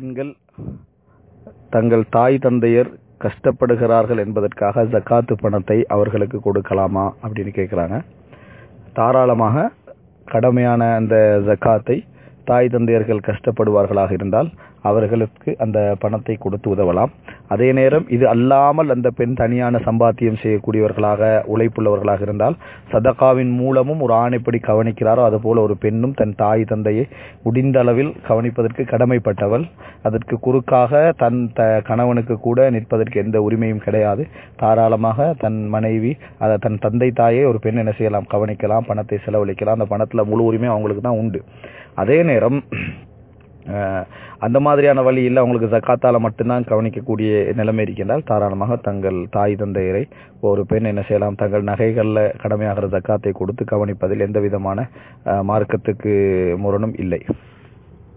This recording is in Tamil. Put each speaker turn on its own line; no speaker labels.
பெண்கள் தங்கள் தாய் தந்தையர் கஷ்டப்படுகிறார்கள் என்பதற்காக ஜக்காத்து பணத்தை அவர்களுக்கு கொடுக்கலாமா அப்படின்னு கேட்குறாங்க தாராளமாக கடமையான அந்த ஜக்காத்தை தாய் தந்தையர்கள் கஷ்டப்படுவார்களாக இருந்தால் அவர்களுக்கு அந்த பணத்தை கொடுத்து உதவலாம் அதே நேரம் இது அல்லாமல் அந்த பெண் தனியான சம்பாத்தியம் செய்யக்கூடியவர்களாக உழைப்புள்ளவர்களாக இருந்தால் சதகாவின் மூலமும் ஒரு ஆண் எப்படி கவனிக்கிறாரோ அதுபோல ஒரு பெண்ணும் தன் தாய் தந்தையை முடிந்த அளவில் கவனிப்பதற்கு கடமைப்பட்டவள் அதற்கு குறுக்காக தன் த கணவனுக்கு கூட நிற்பதற்கு எந்த உரிமையும் கிடையாது தாராளமாக தன் மனைவி அதை தன் தந்தை தாயை ஒரு பெண் என்ன செய்யலாம் கவனிக்கலாம் பணத்தை செலவழிக்கலாம் அந்த பணத்தில் முழு உரிமை அவங்களுக்கு தான் உண்டு அதே நேரம் அந்த மாதிரியான வழியில் அவங்களுக்கு ஜக்காத்தால மட்டும்தான் கவனிக்கக்கூடிய நிலைமை இருக்கின்றால் தாராளமாக தங்கள் தாய் தந்தையரை ஒரு பெண் என்ன செய்யலாம் தங்கள் நகைகளில் கடமையாகிற ஜக்காத்தை கொடுத்து கவனிப்பதில் எந்த விதமான மார்க்கத்துக்கு முரணும் இல்லை